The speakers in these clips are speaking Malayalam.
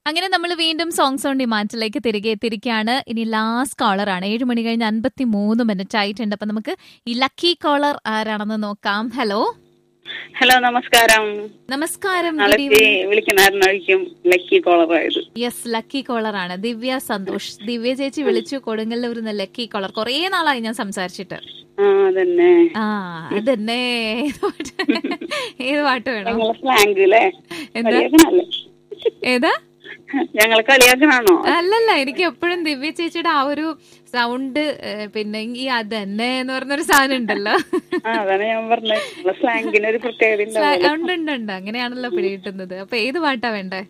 അങ്ങനെ നമ്മൾ വീണ്ടും സോങ്സ് ഓൺ ഡിമാൻഡിലേക്ക് തിരികെ എത്തിയിരിക്കുകയാണ് ഇനി ലാസ്റ്റ് കോളർ ആണ് ഏഴ് മണി കഴിഞ്ഞ് അൻപത്തി മൂന്ന് മിനിറ്റ് ആയിട്ടുണ്ട് അപ്പൊ നമുക്ക് ഈ ലക്കി കോളർ ആരാണെന്ന് നോക്കാം ഹലോ ഹലോ നമസ്കാരം നമസ്കാരം നാളെ വിളിക്കണായിരുന്നായിരിക്കും ലക്കി കോളർ ആയത് യെസ് ലക്കി കോളർ ആണ് ദിവ്യ സന്തോഷ് ദിവ്യ ചേച്ചി വിളിച്ചു കൊടുങ്ങല്ലൂരിൽ നിന്ന് ലക്കി കോളർ കുറേ നാളായി ഞാൻ സംസാരിച്ചിട്ട് ആ അതന്നെ ആ അതന്നെ ഏത് പാട്ട് ഏത് പാട്ട് വേണം ഞങ്ങളെ സ്ലാങ്ക് അല്ലേ എന്താ കളിയാക്കണല്ലേ ഏതാ ഞങ്ങളെ കളിയാക്കണാണോ അല്ലല്ല എനിക്ക് എപ്പോഴും ദിവ്യ ചേച്ചിയുടെ ആ ഒരു സൗണ്ട് പിന്നെ ഈ അതന്നെ എന്ന് പറഞ്ഞൊരു സാധനം ഉണ്ടല്ലോ ആ അതാണ് ഞാൻ പറഞ്ഞത് ഞങ്ങളെ സ്ലാങ്കിന് ഒരു പ്രത്യേകത ഉണ്ടാവും ഉണ്ട് ഉണ്ട് ഉണ്ട് അങ്ങനെയാണല്ലോ പിടികിട്ടുന്നത് അപ്പൊ ഏത് പാട്ടാ വേണ്ടേ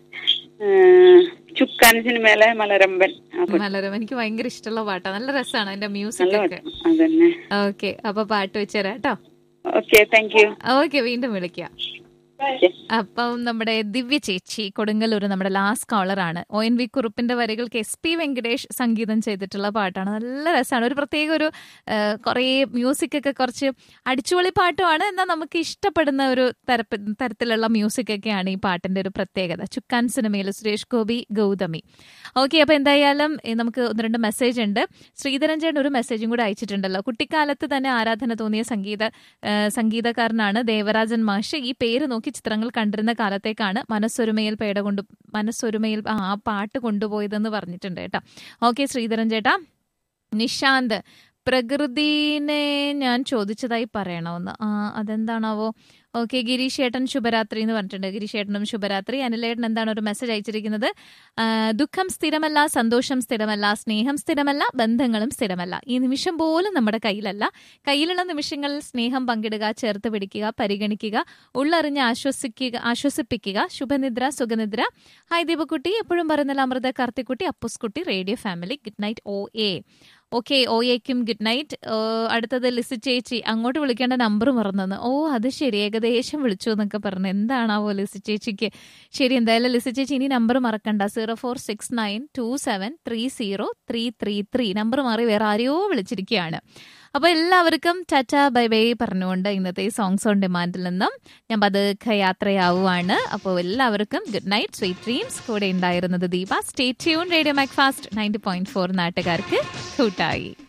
ചുക്കാൻ സിനിമയിലെ മലരമ്പൻ ആ പാട്ട്. മലരം എനിക്ക് ഭയങ്കര ഇഷ്ടമുള്ള പാട്ടാ നല്ല രസമാണ് അതിന്റെ മ്യൂസിക് നല്ല ഒക്കെ പാട്ട് അതന്നെ ഓക്കെ അപ്പൊ പാട്ട് വെച്ചുതരാം കേട്ടോ ഓക്കെ താങ്ക് യു ഓക്കെ വീണ്ടും വിളിക്കാം അപ്പം നമ്മുടെ ദിവ്യ ചേച്ചി കൊടുങ്ങല്ലൂർ നമ്മുടെ ലാസ്റ്റ് കോളർ ആണ് ഒ എൻ വി കുറുപ്പിന്റെ വരികൾക്ക് എസ് പി വെങ്കടേഷ് സംഗീതം ചെയ്തിട്ടുള്ള പാട്ടാണ് നല്ല രസമാണ് ഒരു പ്രത്യേക ഒരു കുറേ മ്യൂസിക് ഒക്കെ കുറച്ച് അടിച്ചുപൊളി പാട്ടുമാണ് എന്നാൽ നമുക്ക് ഇഷ്ടപ്പെടുന്ന ഒരു തരപ്പ തരത്തിലുള്ള മ്യൂസിക് ഒക്കെയാണ് ഈ പാട്ടിന്റെ ഒരു പ്രത്യേകത ചുക്കാൻ സിനിമയിൽ സുരേഷ് ഗോപി ഗൗതമി ഓക്കെ അപ്പൊ എന്തായാലും ഏ, നമുക്ക് ഒന്ന് രണ്ട് മെസ്സേജ് ഉണ്ട് ശ്രീധരൻ ചേട്ടൻ ഒരു മെസ്സേജും കൂടെ അയച്ചിട്ടുണ്ടല്ലോ കുട്ടിക്കാലത്ത് തന്നെ ആരാധന തോന്നിയ സംഗീത ആ, സംഗീതക്കാരനാണ് ദേവരാജൻ മാഷ് ഈ പേര് നോക്കി ചിത്രങ്ങൾ കണ്ടിരുന്ന കാലത്തേക്കാണ് മനസ്സൊരുമയിൽ പേട കൊണ്ട് മനസ്സൊരുമയിൽ ആ ആ പാട്ട് കൊണ്ടുപോയതെന്ന് പറഞ്ഞിട്ടുണ്ട് കേട്ടോ ഓക്കെ ശ്രീധരൻ ചേട്ടാ നിഷാന്ത് പ്രകൃതിനെ ഞാൻ ചോദിച്ചതായി പറയണമെന്ന് ആ അതെന്താണാവോ ഓക്കെ ഗിരീഷ് ഏട്ടൻ ശുഭരാത്രി എന്ന് പറഞ്ഞിട്ടുണ്ട് ഗിരീഷ് ഏട്ടനും ശുഭരാത്രി അനിലേട്ടൻ എന്താണ് ഒരു മെസ്സേജ് അയച്ചിരിക്കുന്നത് ആ, ദുഃഖം സ്ഥിരമല്ല സന്തോഷം സ്ഥിരമല്ല സ്നേഹം സ്ഥിരമല്ല ബന്ധങ്ങളും സ്ഥിരമല്ല ഈ നിമിഷം പോലും നമ്മുടെ കയ്യിലല്ല കയ്യിലുള്ള നിമിഷങ്ങളിൽ സ്നേഹം പങ്കിടുക ചേർത്ത് പിടിക്കുക പരിഗണിക്കുക ഉള്ളറിഞ്ഞ് ആശ്വസിക്കുക ആശ്വസിപ്പിക്കുക ശുഭനിദ്ര സുഖനിദ്ര ഹായ് ദീപക്കുട്ടി എപ്പോഴും പറയുന്നില്ല അമൃത കാർത്തിക്കുട്ടി അപ്പൂസ്കുട്ടി റേഡിയോ ഫാമിലി ഗുഡ് നൈറ്റ് ഒ എ ഓക്കെ ഓ എക്കും ഗുഡ് നൈറ്റ് അടുത്തത് ലിസി ചേച്ചി അങ്ങോട്ട് വിളിക്കേണ്ട നമ്പർ മറന്നെന്ന് ഓ അത് ശരി ഏകദേശം വിളിച്ചു എന്നൊക്കെ പറഞ്ഞു എന്താണാവോ ലിസി ചേച്ചിക്ക് ശരി എന്തായാലും ലിസി ചേച്ചി ഇനി നമ്പർ മറക്കണ്ട zero four six nine two seven three zero three three three number മാറി വേറെ ആരെയോ വിളിച്ചിരിക്കുകയാണ് അപ്പൊ എല്ലാവർക്കും ടാറ്റ ബൈ ബൈ പറഞ്ഞുകൊണ്ട് ഇന്നത്തെ ഈ സോങ്സ് ഓൺ ഡിമാൻഡിൽ നിന്നും ഞാൻ പതുക്കെ യാത്രയാവുകയാണ് അപ്പോൾ എല്ലാവർക്കും ഗുഡ് നൈറ്റ് സ്വീറ്റ് ഡ്രീംസ് കൂടെ ഉണ്ടായിരുന്നത് Deepa stay tune radio Mac fast ninety point four നാട്ടുകാർക്ക് കൂട്ടായി